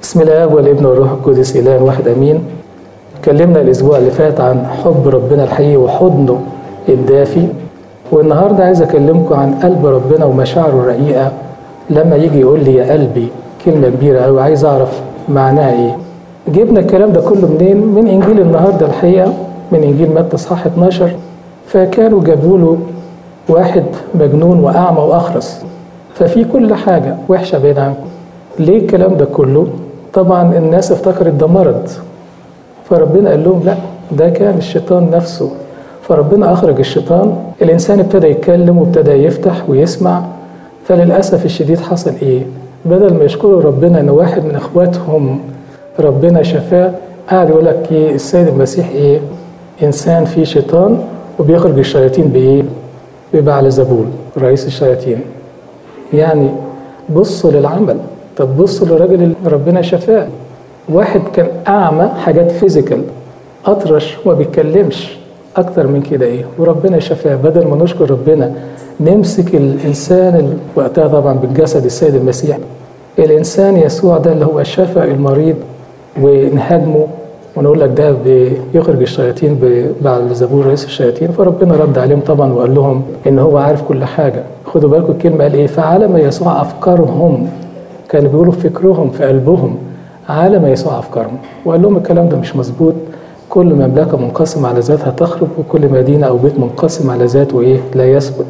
بسم الله والابن والروح القدس إله واحد أمين اتكلمنا الأسبوع اللي فات عن حب ربنا الحقيقي وحضنه الدافي والنهاردة عايز أكلمكم عن قلب ربنا ومشاعره الرقيقة لما يجي يقول لي يا قلبي كلمة كبيرة أوي عايز أعرف معناها إيه جبنا الكلام ده كله منين؟ من إنجيل النهاردة الحقيقة من إنجيل متى إصحاح 12 فكانوا جابوا له واحد مجنون وأعمى وأخرس ففي كل حاجة وحشة بعيد عنكم ليه الكلام ده كله؟ طبعا الناس افتكرت ده مرض فربنا قال لهم لا ده كان الشيطان نفسه فربنا أخرج الشيطان الإنسان ابتدى يتكلم وابتدى يفتح ويسمع فللأسف الشديد حصل إيه؟ بدل ما يشكروا ربنا إن واحد من إخواتهم ربنا شفاه قاعد يقول لك إيه السيد المسيح إيه؟ إنسان فيه شيطان وبيخرج الشياطين بإيه؟ ببعل زبول رئيس الشياطين يعني بصوا للعمل طب بصوا للراجل اللي ربنا شفاه واحد كان أعمى حاجات فيزيكال أطرش وما بيتكلمش أكتر من كده إيه وربنا شفاه بدل ما نشكر ربنا نمسك الإنسان وقتها طبعا بالجسد السيد المسيح الإنسان يسوع ده اللي هو شفى المريض ونهاجمه ونقول لك ده بيخرج الشياطين بعد زبور رئيس الشياطين فربنا رد عليهم طبعا وقال لهم ان هو عارف كل حاجه خدوا بالكم الكلمه قال ايه فعلم يسوع افكارهم كانوا بيقولوا في فكرهم في قلبهم عالم يسوع افكارهم وقال لهم الكلام ده مش مظبوط كل مملكه منقسمه على ذاتها تخرب وكل مدينه او بيت منقسم على ذاته ايه لا يثبت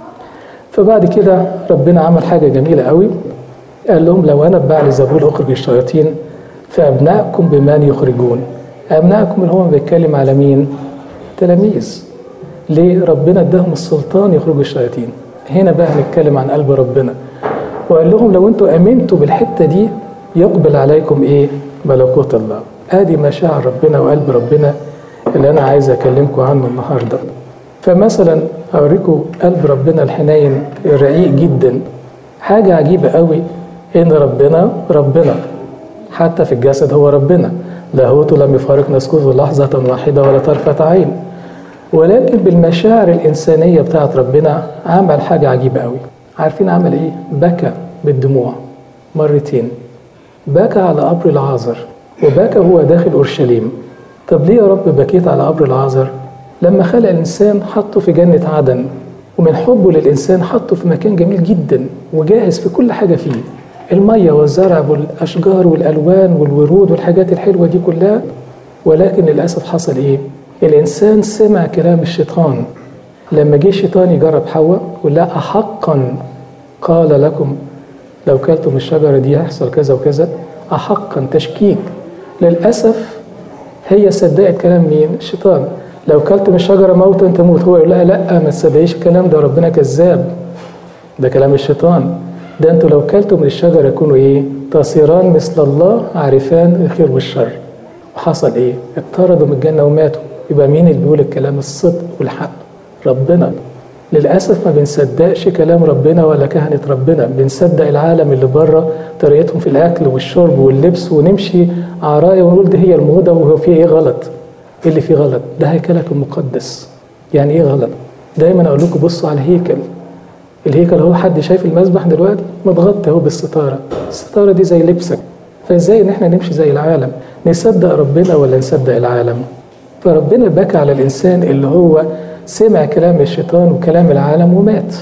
فبعد كده ربنا عمل حاجه جميله قوي قال لهم لو انا ببعل زبول اخرج الشياطين فابنائكم بمن يخرجون ابنائكم اللي هو بيتكلم على مين تلاميذ ليه ربنا اداهم السلطان يخرجوا الشياطين هنا بقى هنتكلم عن قلب ربنا وقال لهم لو انتوا امنتوا بالحته دي يقبل عليكم ايه ملكوت الله ادي مشاعر ربنا وقلب ربنا اللي انا عايز اكلمكم عنه النهارده فمثلا اوريكم قلب ربنا الحنين الرقيق جدا حاجه عجيبه قوي ان ربنا ربنا حتى في الجسد هو ربنا لاهوته لم يفارق نسكته لحظة واحدة ولا طرفة عين ولكن بالمشاعر الإنسانية بتاعت ربنا عمل حاجة عجيبة قوي عارفين عمل إيه؟ بكى بالدموع مرتين بكى على قبر العازر وبكى هو داخل أورشليم طب ليه يا رب بكيت على قبر العازر؟ لما خلق الإنسان حطه في جنة عدن ومن حبه للإنسان حطه في مكان جميل جدا وجاهز في كل حاجة فيه المية والزرع والأشجار والألوان والورود والحاجات الحلوة دي كلها ولكن للأسف حصل إيه؟ الإنسان سمع كلام الشيطان لما جه الشيطان يجرب حواء يقول لها أحقا قال لكم لو كلتم الشجرة دي هيحصل كذا وكذا أحقا تشكيك للأسف هي صدقت كلام مين؟ الشيطان لو كلتم الشجرة موتا تموت هو يقول لها لا ما تصدقيش الكلام ده ربنا كذاب ده كلام الشيطان ده انتوا لو كلتوا من الشجرة يكونوا ايه؟ تصيران مثل الله عارفان الخير والشر. وحصل ايه؟ اطردوا من الجنة وماتوا. يبقى مين اللي بيقول الكلام الصدق والحق؟ ربنا. للأسف ما بنصدقش كلام ربنا ولا كهنة ربنا، بنصدق العالم اللي بره طريقتهم في الأكل والشرب واللبس ونمشي عراية ونقول دي هي الموضة وهو في إيه غلط؟ إيه اللي فيه غلط؟ ده هيكلك المقدس. يعني إيه غلط؟ دايما أقول لكم بصوا على الهيكل الهيكل هو حد شايف المسبح دلوقتي متغطي اهو بالستاره الستاره دي زي لبسك فازاي ان احنا نمشي زي العالم نصدق ربنا ولا نصدق العالم فربنا بكى على الانسان اللي هو سمع كلام الشيطان وكلام العالم ومات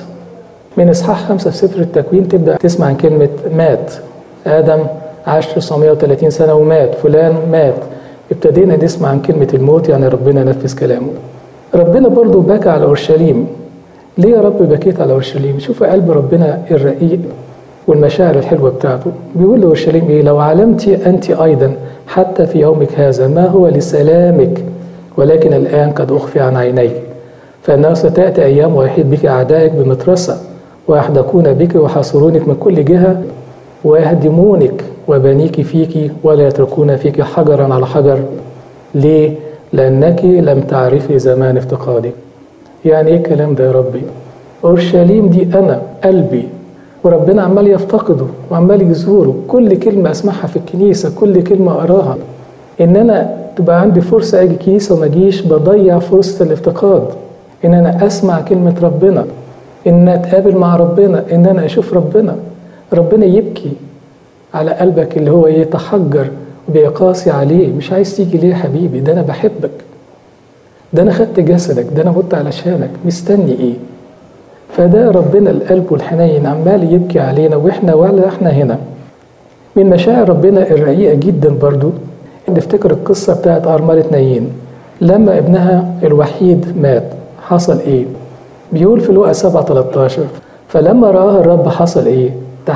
من اصحاح خمسه في سفر التكوين تبدا تسمع عن كلمه مات ادم عاش 930 سنه ومات فلان مات ابتدينا نسمع عن كلمه الموت يعني ربنا نفذ كلامه ربنا برضو بكى على اورشليم ليه يا رب بكيت على اورشليم؟ شوفوا قلب ربنا الرقيق والمشاعر الحلوه بتاعته، بيقول لاورشليم ايه؟ لو علمت انت ايضا حتى في يومك هذا ما هو لسلامك ولكن الان قد اخفي عن عينيك فانه ستاتي ايام ويحيط بك اعدائك بمترسه ويحدقون بك ويحاصرونك من كل جهه ويهدمونك وبنيك فيك ولا يتركون فيك حجرا على حجر ليه؟ لانك لم تعرفي زمان افتقادك يعني ايه الكلام ده يا ربي اورشليم دي انا قلبي وربنا عمال يفتقده وعمال يزوره كل كلمه اسمعها في الكنيسه كل كلمه اقراها ان انا تبقى عندي فرصه اجي كنيسه وما اجيش بضيع فرصه الافتقاد ان انا اسمع كلمه ربنا ان اتقابل مع ربنا ان انا اشوف ربنا ربنا يبكي على قلبك اللي هو يتحجر بيقاسي عليه مش عايز تيجي ليه يا حبيبي ده انا بحبك ده انا خدت جسدك ده انا مت علشانك مستني ايه فده ربنا القلب والحنين عمال يبكي علينا واحنا ولا احنا هنا من مشاعر ربنا الرقيقة جدا برضو نفتكر القصة بتاعت أرملة نايين لما ابنها الوحيد مات حصل ايه بيقول في لوقا 7 13 فلما رآها الرب حصل ايه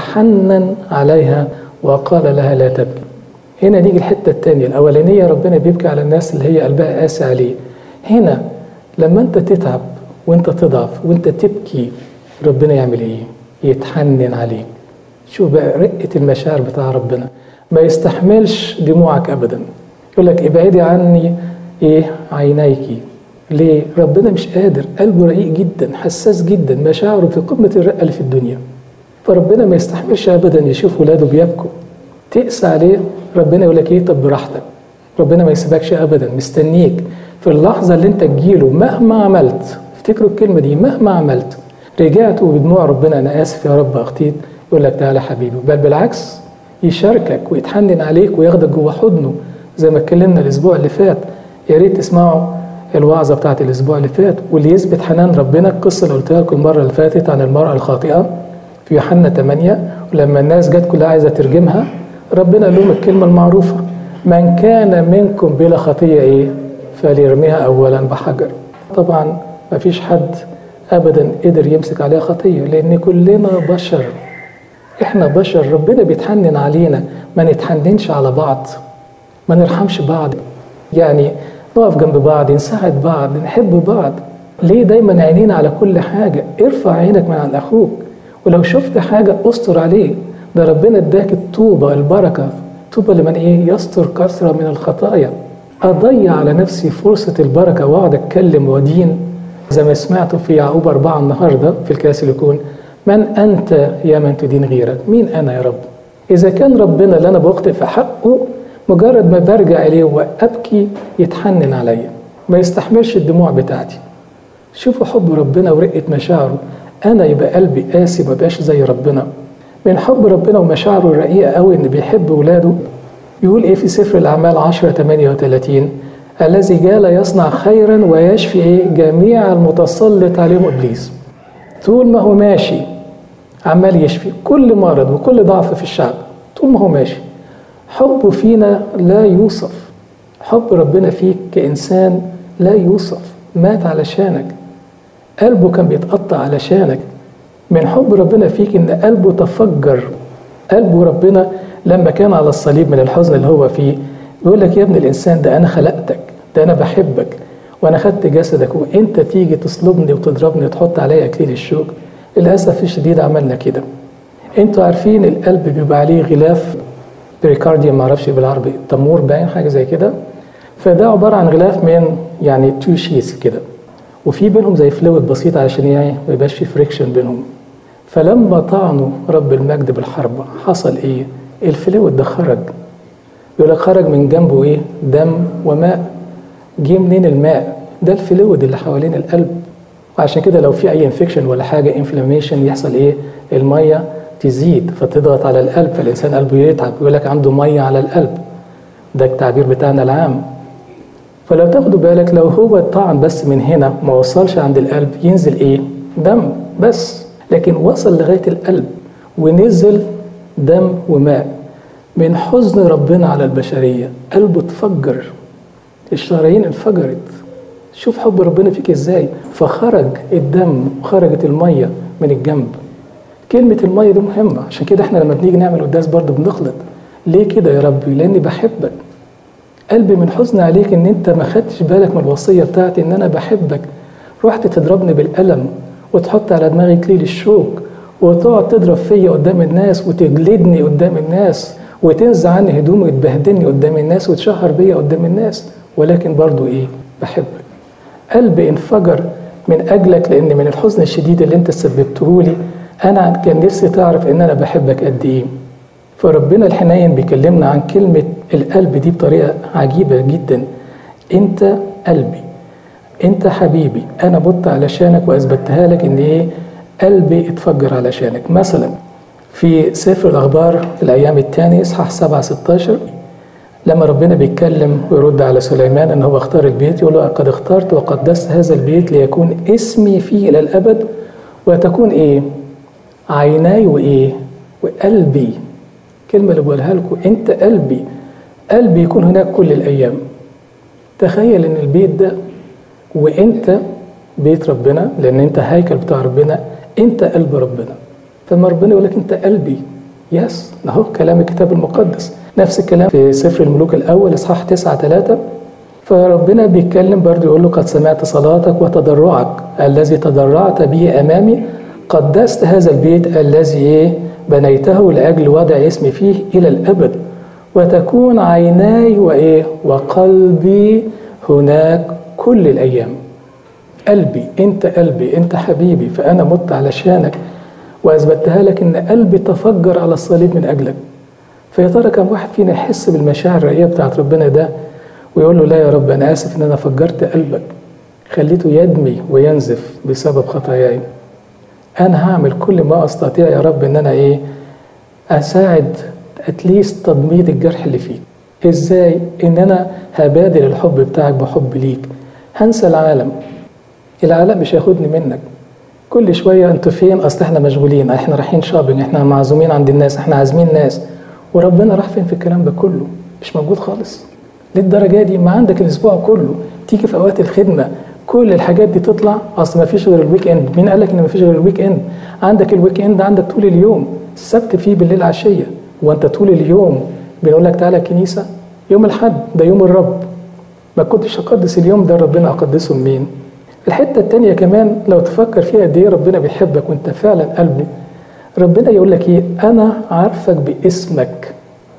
تحنن عليها وقال لها لا تبكي هنا نيجي الحتة التانية الأولانية ربنا بيبكي على الناس اللي هي قلبها قاسي عليه هنا لما انت تتعب وانت تضعف وانت تبكي ربنا يعمل ايه يتحنن عليك شوف بقى رقة المشاعر بتاع ربنا ما يستحملش دموعك ابدا يقول لك ابعدي عني ايه عينيكي ليه ربنا مش قادر قلبه رقيق جدا حساس جدا مشاعره في قمة الرقة اللي في الدنيا فربنا ما يستحملش ابدا يشوف ولاده بيبكوا تقسى عليه ربنا يقول لك ايه طب براحتك ربنا ما يسيبكش ابدا مستنيك في اللحظة اللي انت تجيله مهما عملت افتكروا الكلمة دي مهما عملت رجعت وبدموع ربنا انا اسف يا رب اخطيت يقول لك تعالى حبيبي بل بالعكس يشاركك ويتحنن عليك وياخدك جوه حضنه زي ما اتكلمنا الاسبوع اللي فات يا ريت تسمعوا الوعظة بتاعت الأسبوع اللي فات واللي يثبت حنان ربنا القصة اللي قلتها لكم المرة اللي فاتت عن المرأة الخاطئة في يوحنا 8 ولما الناس جت كلها عايزة ترجمها ربنا قال لهم الكلمة المعروفة من كان منكم بلا خطية إيه فليرميها أولا بحجر طبعا ما فيش حد أبدا قدر يمسك عليها خطية لأن كلنا بشر إحنا بشر ربنا بيتحنن علينا ما نتحننش على بعض ما نرحمش بعض يعني نقف جنب بعض نساعد بعض نحب بعض ليه دايما عينينا على كل حاجة ارفع عينك من عن أخوك ولو شفت حاجة استر عليه ده ربنا اداك الطوبة البركة طوبى لمن ايه يستر كثرة من الخطايا أضيع على نفسي فرصة البركة وأقعد أتكلم ودين زي ما سمعتوا في يعقوب أربعة النهاردة في الكاس اللي يكون من أنت يا من تدين غيرك مين أنا يا رب إذا كان ربنا اللي أنا بخطئ في حقه مجرد ما برجع إليه وأبكي يتحنن عليا ما يستحملش الدموع بتاعتي شوفوا حب ربنا ورقة مشاعره أنا يبقى قلبي قاسي ما بقاش زي ربنا من حب ربنا ومشاعره الرقيقة قوي إن بيحب ولاده يقول إيه في سفر الأعمال 10 38 الذي جال يصنع خيرا ويشفي إيه جميع المتسلط عليهم إبليس طول ما هو ماشي عمال يشفي كل مرض وكل ضعف في الشعب طول ما هو ماشي حبه فينا لا يوصف حب ربنا فيك كإنسان لا يوصف مات علشانك قلبه كان بيتقطع علشانك من حب ربنا فيك ان قلبه تفجر قلبه ربنا لما كان على الصليب من الحزن اللي هو فيه يقول لك يا ابن الانسان ده انا خلقتك ده انا بحبك وانا خدت جسدك وانت تيجي تصلبني وتضربني وتحط عليا اكليل الشوك للاسف الشديد عملنا كده انتوا عارفين القلب بيبقى عليه غلاف بريكارديوم معرفش بالعربي تمور باين حاجه زي كده فده عباره عن غلاف من يعني تو شيس كده وفي بينهم زي فلويد بسيط علشان يعني ما يبقاش في فريكشن بينهم فلما طعنوا رب المجد بالحرب حصل ايه؟ الفلويد ده خرج يقول لك خرج من جنبه ايه؟ دم وماء جه منين الماء؟ ده الفلويد اللي حوالين القلب وعشان كده لو في اي انفكشن ولا حاجه انفلاميشن يحصل ايه؟ الميه تزيد فتضغط على القلب فالانسان قلبه يتعب يقول لك عنده ميه على القلب ده التعبير بتاعنا العام فلو تاخدوا بالك لو هو الطعن بس من هنا ما وصلش عند القلب ينزل ايه؟ دم بس لكن وصل لغايه القلب ونزل دم وماء من حزن ربنا على البشريه قلبه اتفجر الشرايين انفجرت شوف حب ربنا فيك ازاي فخرج الدم وخرجت الميه من الجنب كلمة المية دي مهمة عشان كده احنا لما بنيجي نعمل قداس برضه بنخلط ليه كده يا ربي لاني بحبك قلبي من حزن عليك ان انت ما خدتش بالك من الوصية بتاعتي ان انا بحبك رحت تضربني بالقلم وتحط على دماغي كليل الشوك وتقعد تضرب فيا قدام الناس وتجلدني قدام الناس وتنزع عني هدومي وتبهدلني قدام الناس وتشهر بيا قدام الناس ولكن برضو ايه بحبك قلبي انفجر من اجلك لان من الحزن الشديد اللي انت سببته لي انا كان نفسي تعرف ان انا بحبك قد ايه فربنا الحنين بيكلمنا عن كلمة القلب دي بطريقة عجيبة جدا انت قلبي انت حبيبي انا بط علشانك واثبتها لك ان ايه قلبي اتفجر علشانك مثلا في سفر الأخبار الأيام الثاني إصحاح 7 16 لما ربنا بيتكلم ويرد على سليمان ان هو اختار البيت يقول له قد اخترت وقدست هذا البيت ليكون اسمي فيه الى الابد وتكون ايه؟ عيناي وايه؟ وقلبي الكلمه اللي بقولها لكم انت قلبي قلبي يكون هناك كل الايام تخيل ان البيت ده وانت بيت ربنا لان انت هيكل بتاع ربنا انت قلب ربنا فلما ربنا يقول لك انت قلبي يس اهو كلام الكتاب المقدس نفس الكلام في سفر الملوك الاول اصحاح 9 3 فربنا بيتكلم برضه يقول له قد سمعت صلاتك وتضرعك الذي تضرعت به امامي قدست هذا البيت الذي ايه بنيته لاجل وضع اسمي فيه الى الابد وتكون عيناي وايه وقلبي هناك كل الايام قلبي انت قلبي انت حبيبي فانا مت علشانك واثبتها لك ان قلبي تفجر على الصليب من اجلك فيا ترى كم واحد فينا يحس بالمشاعر الرقيقه بتاعت ربنا ده ويقول له لا يا رب انا اسف ان انا فجرت قلبك خليته يدمي وينزف بسبب خطاياي انا هعمل كل ما استطيع يا رب ان انا ايه اساعد اتليست تضميد الجرح اللي فيك ازاي ان انا هبادل الحب بتاعك بحب ليك هنسى العالم العالم مش هياخدني منك كل شويه انتوا فين اصل احنا مشغولين احنا رايحين شوبينج احنا معزومين عند الناس احنا عازمين ناس وربنا راح فين في الكلام ده كله مش موجود خالص للدرجه دي ما عندك الاسبوع كله تيجي في اوقات الخدمه كل الحاجات دي تطلع اصل ما فيش غير الويك اند مين قال لك ان ما فيش غير الويك اند عندك الويك اند عندك طول اليوم السبت فيه بالليل عشيه وانت طول اليوم بنقول لك تعالى الكنيسه يوم الحد ده يوم الرب ما كنتش اقدس اليوم ده ربنا اقدسه لمين الحته التانية كمان لو تفكر فيها قد ايه ربنا بيحبك وانت فعلا قلبه ربنا يقول لك ايه انا عارفك باسمك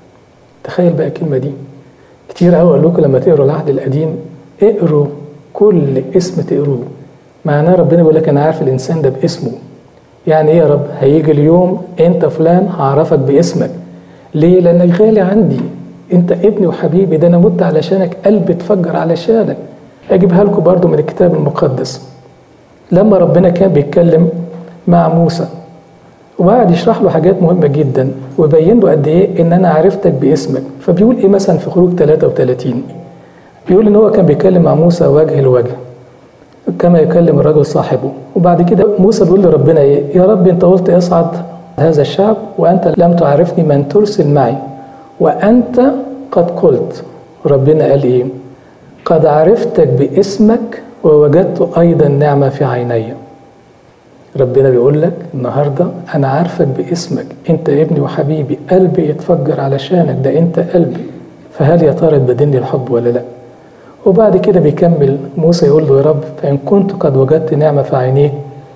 تخيل بقى الكلمه دي كتير قوي اقول لكم لما تقروا العهد القديم اقروا كل اسم تقروه معناه ربنا بيقول لك انا عارف الانسان ده باسمه يعني ايه يا رب هيجي اليوم انت فلان هعرفك باسمك ليه لانك غالي عندي انت ابني وحبيبي ده انا مت علشانك قلبي اتفجر علشانك اجيبها لكم برضو من الكتاب المقدس لما ربنا كان بيتكلم مع موسى وقعد يشرح له حاجات مهمه جدا ويبين له قد ايه ان انا عرفتك باسمك فبيقول ايه مثلا في خروج 33 بيقول ان هو كان بيتكلم مع موسى وجه لوجه كما يكلم الرجل صاحبه وبعد كده موسى بيقول لربنا ايه يا رب انت قلت اصعد هذا الشعب وانت لم تعرفني من ترسل معي وانت قد قلت ربنا قال ايه قد عرفتك باسمك ووجدت ايضا نعمه في عيني ربنا بيقول لك النهارده انا عارفك باسمك انت ابني وحبيبي قلبي يتفجر علشانك ده انت قلبي فهل يا ترى تبادلني الحب ولا لا وبعد كده بيكمل موسى يقول له يا رب فان كنت قد وجدت نعمه في عينيك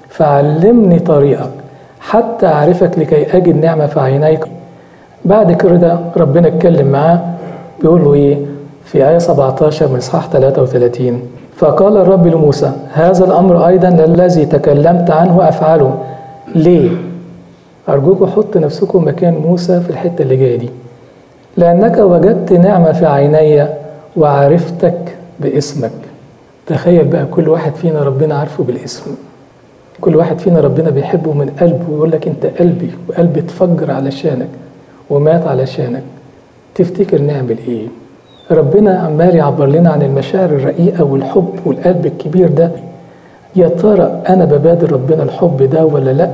فعلمني طريقك حتى اعرفك لكي اجد نعمه في عينيك بعد كده ربنا اتكلم معاه بيقول له ايه في آية 17 من إصحاح 33 فقال الرب لموسى هذا الأمر أيضا الذي تكلمت عنه أفعله ليه؟ أرجوكم حط نفسكم مكان موسى في الحتة اللي جاية دي لأنك وجدت نعمة في عيني وعرفتك باسمك تخيل بقى كل واحد فينا ربنا عارفه بالاسم كل واحد فينا ربنا بيحبه من قلبه ويقول لك انت قلبي وقلبي اتفجر علشانك ومات علشانك تفتكر نعمل ايه ربنا عمال يعبر لنا عن المشاعر الرقيقة والحب والقلب الكبير ده يا ترى أنا ببادر ربنا الحب ده ولا لأ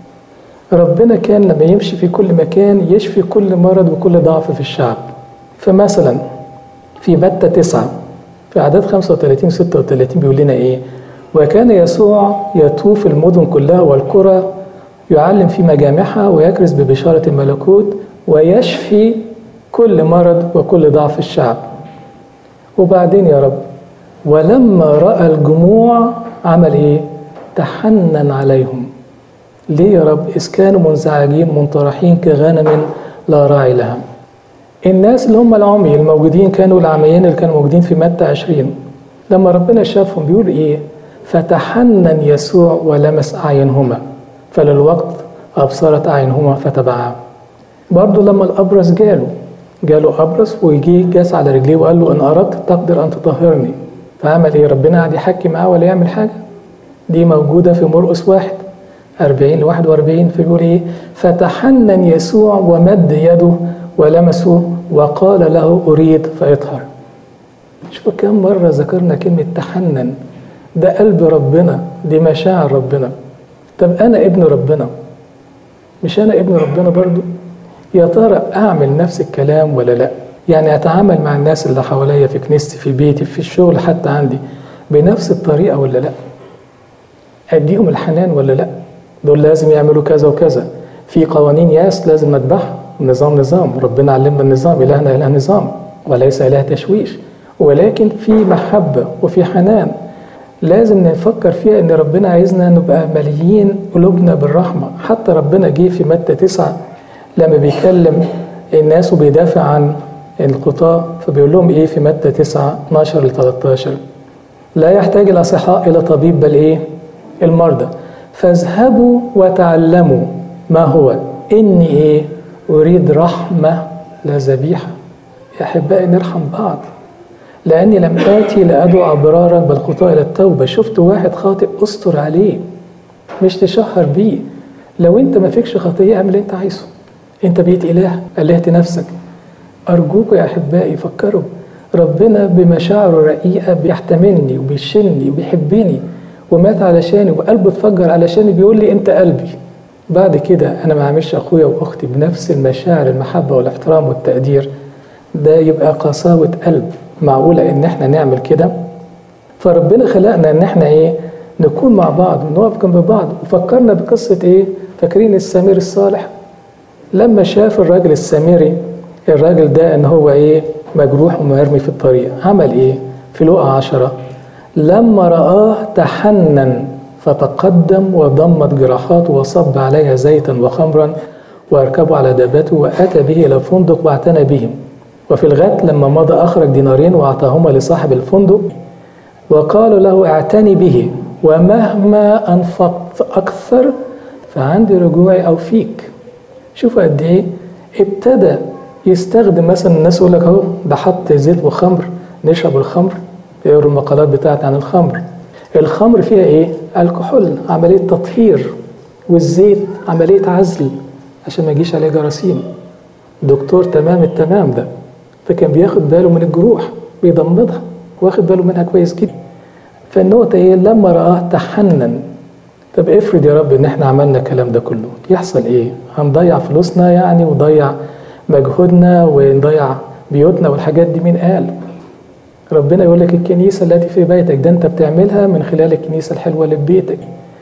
ربنا كان لما يمشي في كل مكان يشفي كل مرض وكل ضعف في الشعب فمثلا في متى تسعة في أعداد 35 36 بيقول لنا إيه وكان يسوع يطوف المدن كلها والقرى يعلم في مجامعها ويكرز ببشارة الملكوت ويشفي كل مرض وكل ضعف الشعب وبعدين يا رب ولما راى الجموع عمل ايه تحنن عليهم ليه يا رب اذ كانوا منزعجين منطرحين كغنم لا راعي لها الناس اللي هم العمي الموجودين كانوا العميين اللي كانوا موجودين في متى 20 لما ربنا شافهم بيقول ايه فتحنن يسوع ولمس اعينهما فللوقت ابصرت اعينهما فتبعا برضه لما الابرص جاله جاله ابرص ويجي جاس على رجليه وقال له ان اردت تقدر ان تطهرني فعمل ايه ربنا قاعد يحكي معاه ولا يعمل حاجه دي موجوده في مرقس واحد 40 ل 41 فبيقول ايه فتحنن يسوع ومد يده ولمسه وقال له اريد فاطهر شوفوا كم مره ذكرنا كلمه تحنن ده قلب ربنا دي مشاعر ربنا طب انا ابن ربنا مش انا ابن ربنا برضو يا ترى اعمل نفس الكلام ولا لا يعني اتعامل مع الناس اللي حواليا في كنيستي في بيتي في الشغل حتى عندي بنفس الطريقه ولا لا اديهم الحنان ولا لا دول لازم يعملوا كذا وكذا في قوانين ياس لازم نتبعها نظام نظام ربنا علمنا النظام الهنا اله نظام وليس اله تشويش ولكن في محبه وفي حنان لازم نفكر فيها ان ربنا عايزنا نبقى مليين قلوبنا بالرحمه حتى ربنا جه في متى تسعة لما بيكلم الناس وبيدافع عن القطاع فبيقول لهم ايه في متى 9 12 ل 13 لا يحتاج الاصحاء الى طبيب بل ايه المرضى فاذهبوا وتعلموا ما هو اني ايه اريد رحمه لا ذبيحه يا احبائي نرحم بعض لاني لم اتي لادعو ابرارا بل خطاء الى التوبه شفت واحد خاطئ استر عليه مش تشهر بيه لو انت ما فيكش خطيه اعمل اللي انت عايزه انت بقيت اله الهت نفسك ارجوكوا يا احبائي فكروا ربنا بمشاعره الرقيقه بيحتملني وبيشيلني وبيحبني ومات علشاني وقلبه اتفجر علشاني بيقول لي انت قلبي بعد كده انا ما اعملش اخويا واختي بنفس المشاعر المحبه والاحترام والتقدير ده يبقى قساوه قلب معقوله ان احنا نعمل كده فربنا خلقنا ان احنا ايه نكون مع بعض ونقف جنب بعض وفكرنا بقصه ايه فاكرين السمير الصالح لما شاف الراجل السامري الراجل ده ان هو ايه مجروح ومرمي في الطريق عمل ايه في لقى عشرة لما رآه تحنن فتقدم وضمت جراحاته وصب عليها زيتا وخمرا واركبوا على دابته واتى به الى الفندق واعتنى بهم وفي الغد لما مضى اخرج دينارين واعطاهما لصاحب الفندق وقالوا له اعتني به ومهما انفقت اكثر فعندي رجوعي او فيك شوفوا قد ايه ابتدى يستخدم مثلا الناس يقول لك اهو ده حط زيت وخمر نشرب الخمر يقروا المقالات بتاعت عن الخمر الخمر فيها ايه الكحول عمليه تطهير والزيت عمليه عزل عشان ما يجيش عليه جراثيم دكتور تمام التمام ده فكان بياخد باله من الجروح بيضمدها واخد باله منها كويس جدا فالنقطة ايه لما رآه تحنن طب افرض يا رب ان احنا عملنا الكلام ده كله يحصل ايه هنضيع فلوسنا يعني ونضيع مجهودنا ونضيع بيوتنا والحاجات دي مين قال ربنا يقول لك الكنيسة التي في بيتك ده انت بتعملها من خلال الكنيسة الحلوة اللي في بيتك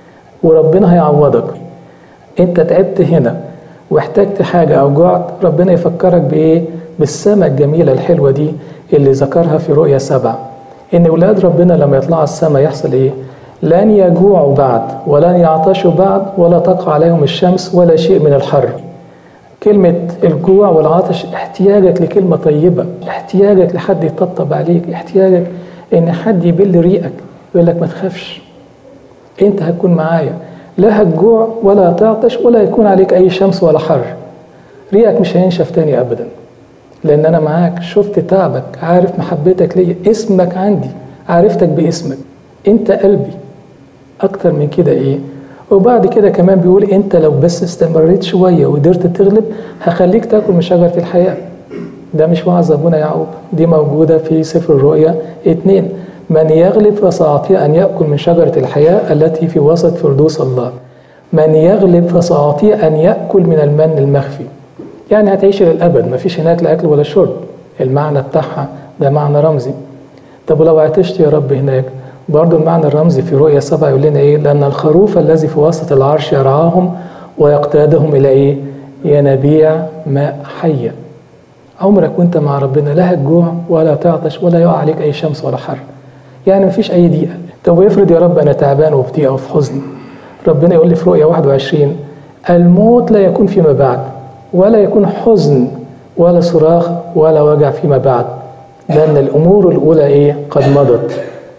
وربنا هيعوضك انت تعبت هنا واحتجت حاجة او جعت ربنا يفكرك بايه بالسماء الجميلة الحلوة دي اللي ذكرها في رؤيا سبعة ان ولاد ربنا لما يطلعوا السماء يحصل ايه لن يجوعوا بعد ولن يعطشوا بعد ولا تقع عليهم الشمس ولا شيء من الحر كلمة الجوع والعطش احتياجك لكلمة طيبة احتياجك لحد يطبطب عليك احتياجك ان حد يبل ريقك يقول لك ما تخافش انت هتكون معايا لا هتجوع ولا هتعطش ولا يكون عليك اي شمس ولا حر ريقك مش هينشف تاني ابدا لان انا معاك شفت تعبك عارف محبتك ليا اسمك عندي عرفتك باسمك انت قلبي اكتر من كده ايه وبعد كده كمان بيقول انت لو بس استمريت شويه وقدرت تغلب هخليك تاكل من شجره الحياه ده مش وعظ ابونا يعقوب دي موجوده في سفر الرؤيا اتنين من يغلب فسأعطيه أن يأكل من شجرة الحياة التي في وسط فردوس الله من يغلب فسأعطيه أن يأكل من المن المخفي يعني هتعيش للأبد مفيش هناك لا أكل ولا شرب المعنى بتاعها ده معنى رمزي طب ولو عطشت يا رب هناك برضو المعنى الرمزي في رؤيا سبعة يقول لنا إيه لأن الخروف الذي في وسط العرش يرعاهم ويقتادهم إلى إيه ينابيع ماء حية عمرك وانت مع ربنا لا هتجوع ولا تعطش ولا يقع عليك أي شمس ولا حر يعني مفيش أي ضيقة طب ويفرض يا رب أنا تعبان وفي ضيقة وفي حزن ربنا يقول لي في رؤيا 21 الموت لا يكون فيما بعد ولا يكون حزن ولا صراخ ولا وجع فيما بعد لأن الأمور الأولى إيه قد مضت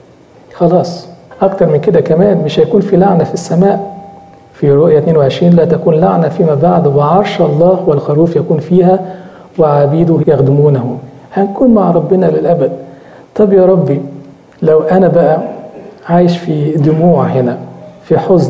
خلاص أكتر من كده كمان مش هيكون في لعنة في السماء في رؤية 22 لا تكون لعنة فيما بعد وعرش الله والخروف يكون فيها وعبيده يخدمونه هنكون مع ربنا للأبد طب يا ربي لو أنا بقى عايش في دموع هنا في حزن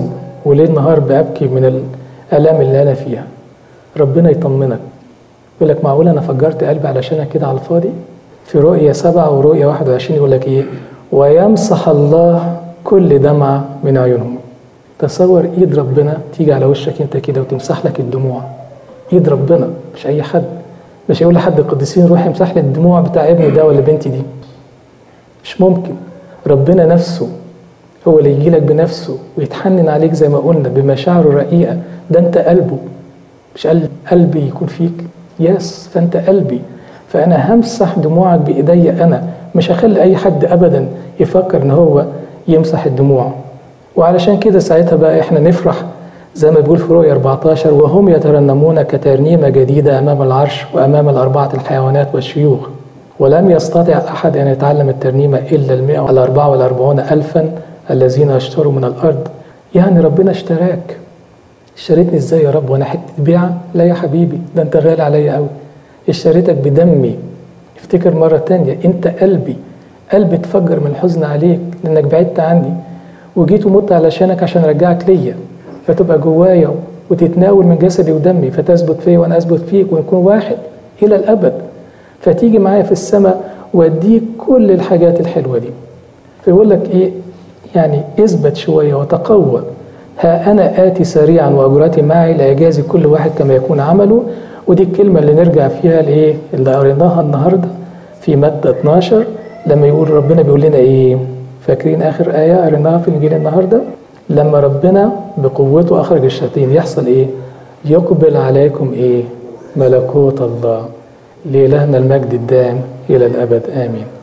وليل نهار بأبكي من الآلام اللي أنا فيها ربنا يطمنك يقول لك معقول أنا فجرت قلبي علشانك كده على الفاضي في رؤية سبعة ورؤية 21 يقول لك إيه ويمسح الله كل دمعة من عيونهم تصور ايد ربنا تيجي على وشك انت كده وتمسح لك الدموع ايد ربنا مش اي حد مش هيقول لحد القديسين روح امسح لي الدموع بتاع ابني ده ولا بنتي دي مش ممكن ربنا نفسه هو اللي يجي لك بنفسه ويتحنن عليك زي ما قلنا بمشاعره الرقيقة ده انت قلبه مش قلب قلبي يكون فيك يس فانت قلبي فانا همسح دموعك بايدي انا مش هخلي اي حد ابدا يفكر ان هو يمسح الدموع وعلشان كده ساعتها بقى احنا نفرح زي ما بيقول في رؤيا 14 وهم يترنمون كترنيمة جديدة أمام العرش وأمام الأربعة الحيوانات والشيوخ ولم يستطع أحد أن يتعلم الترنيمة إلا المئة والأربعة والأربعون ألفا الذين اشتروا من الأرض يعني ربنا اشتراك اشتريتني ازاي يا رب وانا حته بيعه لا يا حبيبي ده انت غالي عليا قوي اشتريتك بدمي افتكر مره تانية انت قلبي قلبي اتفجر من الحزن عليك لانك بعدت عني وجيت ومت علشانك عشان ارجعك ليا فتبقى جوايا وتتناول من جسدي ودمي فتثبت فيا وانا اثبت فيك ونكون واحد الى الابد فتيجي معايا في السماء واديك كل الحاجات الحلوه دي فيقول لك ايه يعني اثبت شويه وتقوى ها انا اتي سريعا واجرتي معي لاجازي كل واحد كما يكون عمله ودي الكلمه اللي نرجع فيها لايه اللي قريناها النهارده في متى 12 لما يقول ربنا بيقول لنا ايه فاكرين اخر ايه قريناها في انجيل النهارده لما ربنا بقوته اخرج الشياطين يحصل ايه يقبل عليكم ايه ملكوت الله لإلهنا المجد الدائم إلى الأبد آمين